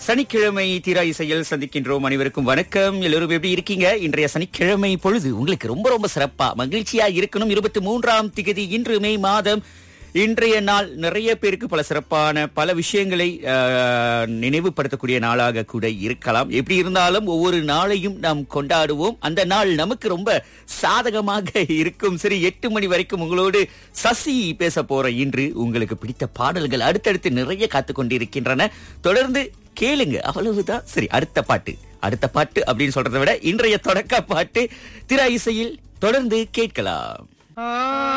சனிக்கிழமை தீரா இசையில் சந்திக்கின்றோம் அனைவருக்கும் வணக்கம் எல்லோரும் எப்படி இருக்கீங்க இன்றைய சனிக்கிழமை பொழுது உங்களுக்கு ரொம்ப ரொம்ப சிறப்பா மகிழ்ச்சியா இருக்கணும் இருபத்தி மூன்றாம் திகதி இன்று மே மாதம் இன்றைய நாள் நிறைய பேருக்கு பல சிறப்பான பல விஷயங்களை ஆஹ், நினைவுபடுத்தக்கூடிய நாளாக கூட இருக்கலாம் எப்படி இருந்தாலும் ஒவ்வொரு நாளையும் நாம் கொண்டாடுவோம் அந்த நாள் நமக்கு ரொம்ப சாதகமாக இருக்கும் சரி எட்டு மணி வரைக்கும் உங்களோடு சசி பேச போற இன்று உங்களுக்கு பிடித்த பாடல்கள் அடுத்தடுத்து நிறைய காத்து கொண்டிருக்கின்றன தொடர்ந்து கேளுங்க அவ்வளவுதான் சரி அடுத்த பாட்டு அடுத்த பாட்டு அப்படின்னு சொல்றதை விட இன்றைய தொடக்க பாட்டு திரா இசையில் தொடர்ந்து கேட்கலாம்